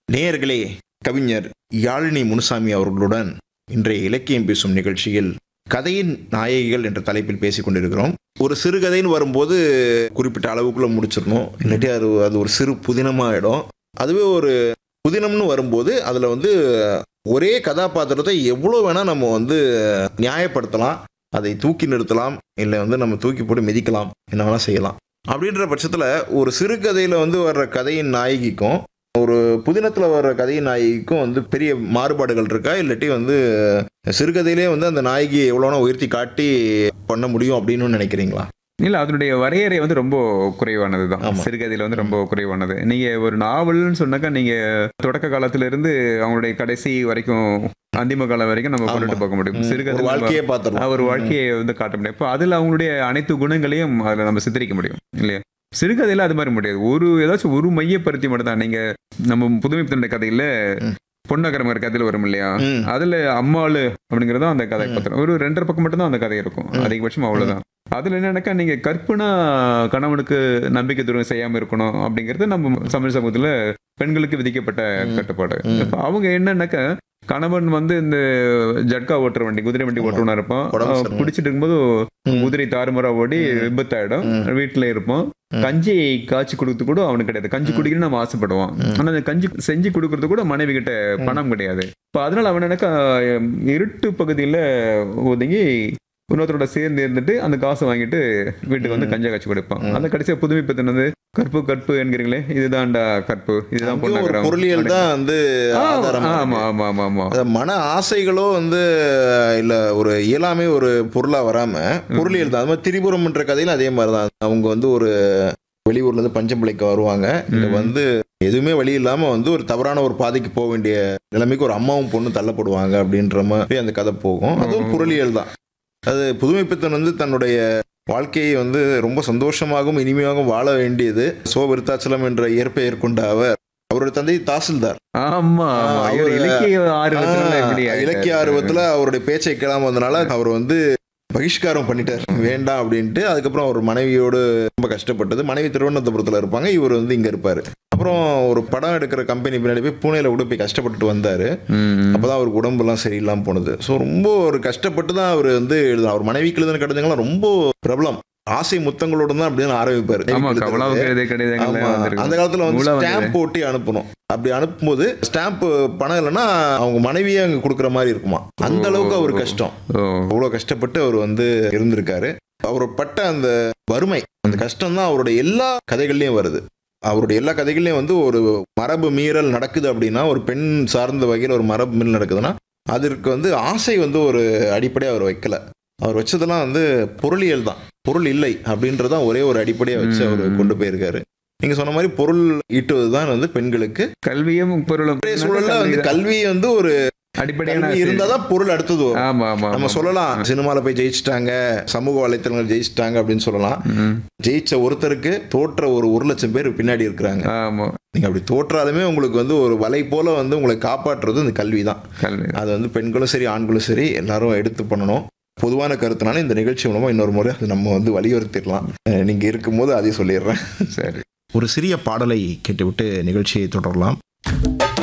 நேயர்களே கவிஞர் யாழினி முனுசாமி அவர்களுடன் இன்றைய இலக்கியம் பேசும் நிகழ்ச்சியில் கதையின் நாயகிகள் என்ற தலைப்பில் பேசிக் கொண்டிருக்கிறோம் ஒரு சிறுகதைன்னு வரும்போது குறிப்பிட்ட அளவுக்குள்ள முடிச்சிடணும் இல்லாட்டி அது அது ஒரு சிறு புதினமாயிடும் அதுவே ஒரு புதினம்னு வரும்போது அதில் வந்து ஒரே கதாபாத்திரத்தை எவ்வளோ வேணால் நம்ம வந்து நியாயப்படுத்தலாம் அதை தூக்கி நிறுத்தலாம் இல்லை வந்து நம்ம தூக்கி போட்டு மிதிக்கலாம் என்ன வேணால் செய்யலாம் அப்படின்ற பட்சத்தில் ஒரு சிறுகதையில் வந்து வர்ற கதையின் நாயகிக்கும் ஒரு புதினத்தில் வர்ற கதையின் நாயகிக்கும் வந்து பெரிய மாறுபாடுகள் இருக்கா இல்லாட்டி வந்து சிறுகதையிலே வந்து அந்த நாயகியை எவ்வளோனா உயர்த்தி காட்டி பண்ண முடியும் அப்படின்னு நினைக்கிறீங்களா இல்ல அதனுடைய வரையறை வந்து ரொம்ப குறைவானது தான் ஆமா. சிறுகதையில வந்து ரொம்ப குறைவானது நீங்க ஒரு நாவல்னு சொன்னாக்கா நீங்க தொடக்க காலத்துல இருந்து அவங்களுடைய கடைசி வரைக்கும் அந்திம காலம் வரைக்கும் நம்ம ஆமா. கொண்டுட்டு போக முடியும் ஒரு சிறுகதை வாழ்க்கையே பார்த்துருவோம் ஒரு வாழ்க்கையை வந்து காட்ட முடியும் இப்போ அதுல அவங்களுடைய அனைத்து குணங்களையும் அதுல நம்ம சித்தரிக்க முடியும் இல்லையா சிறுகதையில அது மாதிரி முடியாது ஒரு ஏதாச்சும் ஒரு மையப்படுத்தி மட்டும் தான் நீங்க நம்ம புதுமை பித்தண்ட கதையில ம். பொன்னகரமர் கதையில வரும் இல்லையா ம். அதுல அம்மாளு அப்படிங்கறது அந்த கதை ம். பத்திரம் ஒரு ரெண்டரை பக்கம் மட்டும் தான் அந்த கதை இருக்கும் ம். அதிகபட்சம் அவ்வளவுதான் அதுல என்னன்னாக்கா நீங்க கற்பனா கணவனுக்கு நம்பிக்கை துரோகம் செய்யாம இருக்கணும் அப்படிங்கிறது நம்ம தமிழ் சமூகத்துல பெண்களுக்கு விதிக்கப்பட்ட ம். கட்டுப்பாடு ம். இப்ப அவங்க என்னன்னாக்கா கணவன் வந்து இந்த ஜட்கா ஓட்டுற வண்டி குதிரை வண்டி ஆமா. ஓட்டுறவனா இருப்பான் உடம்பு அவன் சரியில்லை. குடிச்சிட்டு இருக்கும்போது ம். குதிரை தாறுமாறா ஓடி ம். விபத்தாயிடும் ம். வீட்டுல இருப்போம் ம். கஞ்சி காய்ச்சி கொடுத்து கூட அவனுக்கு கிடையாது கஞ்சி ம். குடிக்கணும்னு நம்ம ஆசைப்படுவான் ம். ஆனா அந்த கஞ்சி செஞ்சு கொடுக்கறது கூட மனைவி கிட்ட ம். பணம் கிடையாது இப்ப அதனால அவன் எனக்கு இருட்டு பகுதியில ஒதுங்கி இன்னொருத்தரோட சேர்ந்து இருந்துட்டு அந்த காசை வாங்கிட்டு வீட்டுக்கு வந்து ம். கஞ்சா காய்ச்சி கொடுப்பான் ம். அந்த கடைசியா புதுமை பத்தினது கற்பு கற்பு என்கிறீங்களே இதுதான்டா கற்பு இதுதான் அங்கேயும் ஒரு பொண்ணாக்குறோம் பொருளியல் தான் வந்து ஆதாரமா ஆமா இருக்கு. ஆமா ஆமா ஆமா அது மன ஆசைகளோ வந்து இல்ல ஒரு இயலாமை ஒரு பொருளா வராம பொருளியல் தான் அது மாதிரி திரிபுரம்ன்ற கதையில அதே மாதிரி தான் அவங்க வந்து ஒரு வெளியூர்ல இருந்து பஞ்சம்பிளைக்கு வருவாங்க இங்க ம். வந்து எதுவுமே வழி இல்லாம வந்து ஒரு தவறான ஒரு பாதைக்கு போக வேண்டிய நிலைமைக்கு ஒரு அம்மாவும் பொண்ணு தள்ளப்படுவாங்க அப்படின்ற மாதிரி அந்த கதை போகும் அதுவும் ம். பொருளியல் தான் அது புதுமைப்பித்தன் வந்து தன்னுடைய வாழ்க்கையை வந்து ரொம்ப சந்தோஷமாகவும் இனிமையாகவும் வாழ வேண்டியது சோ விருத்தாச்சலம் என்ற இயற்பெயர் கொண்ட அவர் அவருடைய தந்தை தாசில்தார் ஆமா ஆமா ஆ, இவர் அவரு- இலக்கிய ஆர்வத்துல ஆ, எப்படி ஆயிட்டாரு? இலக்கிய ஆர்வத்துல அவருடைய பேச்சை கேளாம வந்தனால அவர் வந்து பகிஷ்காரம் பண்ணிட்டார் வேண்டாம் அப்படின்ட்டு அதுக்கப்புறம் அவர் மனைவியோடு ரொம்ப கஷ்டப்பட்டது மனைவி திருவனந்தபுரத்துல இருப்பாங்க இவர் வந்து இங்க இருப்பாரு அப்புறம் ஒரு படம் எடுக்கிற கம்பெனி பின்னாடி போய் பூனேல விட போய் கஷ்டப்பட்டுட்டு வந்தாரு ம். அப்பதான் அவருக்கு உடம்பெல்லாம் சரியில்லாம போனது ஸோ ரொம்ப ஒரு கஷ்டப்பட்டு தான் அவர் வந்து எழுதினார் அவர் மனைவிக்கு எழுதின கடிதங்கள்லாம் ரொம்ப பிரபலம் ஆசை முத்தங்களோட தான் அப்படின்னு ஆரம்பிப்பாரு ஆமா கவலாவுக்கு எழுதிய கடிதங்கள்ல ஆமா. வந்திருக்கு. அந்த காலத்துல வந்து மூலா வந்தது. ஸ்டாம்ப் போட்டு அனுப்பணும் அப்படி அனுப்பும்போது ஸ்டாம்ப் பணம் இல்லைன்னா அவங்க மனைவியே அங்க கொடுக்குற மாதிரி இருக்குமா அந்த அளவுக்கு அவர் கஷ்டம் ஓ அவ்வளவு கஷ்டப்பட்டு அவர் வந்து இருந்திருக்காரு அவர் பட்ட அந்த வறுமை அந்த கஷ்டம் தான் அவருடைய எல்லா கதைகள்லயும் வருது அவருடைய எல்லா கதைகள்லயும் வந்து ஒரு மரபு மீறல் நடக்குது அப்படின்னா ஒரு பெண் சார்ந்த வகையில் ஒரு மரபு மீறல் நடக்குதுன்னா அதற்கு வந்து ஆசை வந்து ஒரு அடிப்படையாக அவர் வைக்கல அவர் வச்சதெல்லாம் வந்து பொருளியல் தான் பொருள் இல்லை அப்படின்றதான் ஒரே ஒரு அடிப்படையாக வச்சு அவர் ம். கொண்டு போயிருக்காரு நீங்க சொன்ன மாதிரி பொருள் ஈட்டுவது தான் வந்து பெண்களுக்கு கல்வியும் பொருளும் இன்றைய சூழல்ல வந்து கல்வி வந்து ஒரு அடிப்படையான கல்வி இருந்தாதான் பொருள் அடுத்தது வரும் ஆமா ஆமா நம்ம ஆமா. சொல்லலாம் சினிமால போய் ஜெயிச்சிட்டாங்க சமூக வலைத்தளங்கள் ஜெயிச்சிட்டாங்க அப்படின்னு சொல்லலாம் ம். ஜெயிச்ச ஒருத்தருக்கு தோற்ற ஒரு ஒரு லட்சம் பேர் பின்னாடி இருக்கிறாங்க ஆமா நீங்க அப்படி தோற்றாலுமே உங்களுக்கு வந்து ஒரு வலை போல வந்து உங்களை காப்பாற்றுறது இந்த கல்வி தான் கல்வி அது வந்து பெண்களும் சரி ஆண்களும் சரி எல்லாரும் எடுத்து பண்ணணும் பொதுவான கருத்துனால இந்த நிகழ்ச்சி மூலமா இன்னொரு முறை அது நம்ம வந்து வலியுறுத்திடலாம் அஹ் நீங்க இருக்கும்போது அதையும் சொல்லிடுறேன் சரி ஒரு சிறிய பாடலை கேட்டுவிட்டு நிகழ்ச்சியை தொடரலாம்